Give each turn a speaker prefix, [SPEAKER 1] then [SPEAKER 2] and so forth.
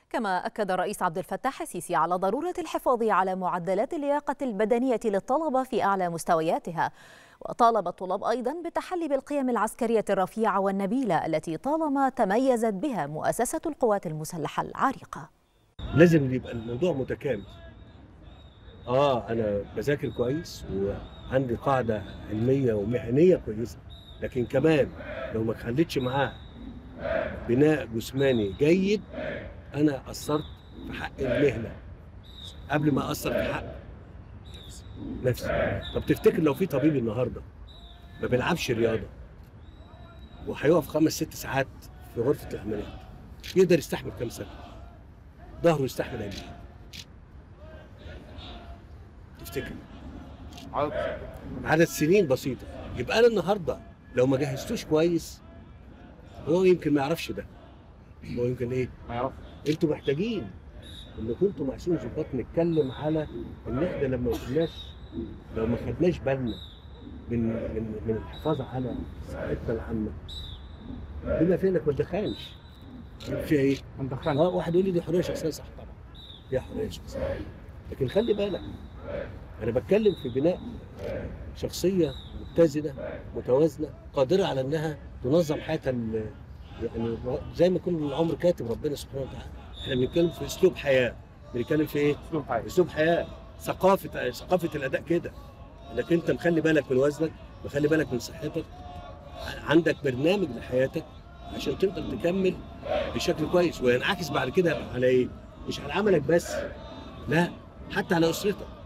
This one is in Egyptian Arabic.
[SPEAKER 1] كما أكد الرئيس عبد الفتاح السيسي على ضرورة الحفاظ على معدلات اللياقة البدنية للطلبة في أعلى مستوياتها وطالب الطلاب أيضا بالتحلي بالقيم العسكرية الرفيعة والنبيلة التي طالما تميزت بها مؤسسة القوات المسلحة العريقة
[SPEAKER 2] لازم يبقى الموضوع متكامل اه انا بذاكر كويس وعندي قاعده علميه ومهنيه كويسه لكن كمان لو ما خليتش معاه بناء جسماني جيد انا قصرت في حق المهنه قبل ما اقصر في حق نفسي طب تفتكر لو في طبيب النهارده ما بيلعبش رياضه وهيقف خمس ست ساعات في غرفه العمليات يقدر يستحمل كام سنه ظهره يستحمل قد ايه تفتكر عدد سنين بسيطه يبقى انا النهارده لو ما جهزتوش كويس هو يمكن ما يعرفش ده هو يمكن ايه
[SPEAKER 3] ما يعرف
[SPEAKER 2] انتوا محتاجين ان كنتوا محسوس ظباط نتكلم على ان احنا لما ما كناش لو ما خدناش بالنا من من من الحفاظ على صحتنا العامه بما فينا ما تدخنش في ايه؟
[SPEAKER 3] ما ندخلش
[SPEAKER 2] اه واحد يقول لي دي حريه شخصيه صح طبعا دي حريه شخصيه لكن خلي بالك انا بتكلم في بناء شخصيه متزنه متوازنه قادره على انها تنظم حياتها ال- يعني زي ما يكون العمر كاتب ربنا سبحانه وتعالى احنا بنتكلم في اسلوب حياه بنتكلم في ايه؟
[SPEAKER 3] اسلوب حياه
[SPEAKER 2] اسلوب حياه ثقافه ثقافه الاداء كده انك انت مخلي بالك من وزنك مخلي بالك من صحتك عندك برنامج لحياتك عشان تقدر تكمل بشكل كويس وينعكس بعد كده على ايه؟ مش على عملك بس لا حتى على اسرتك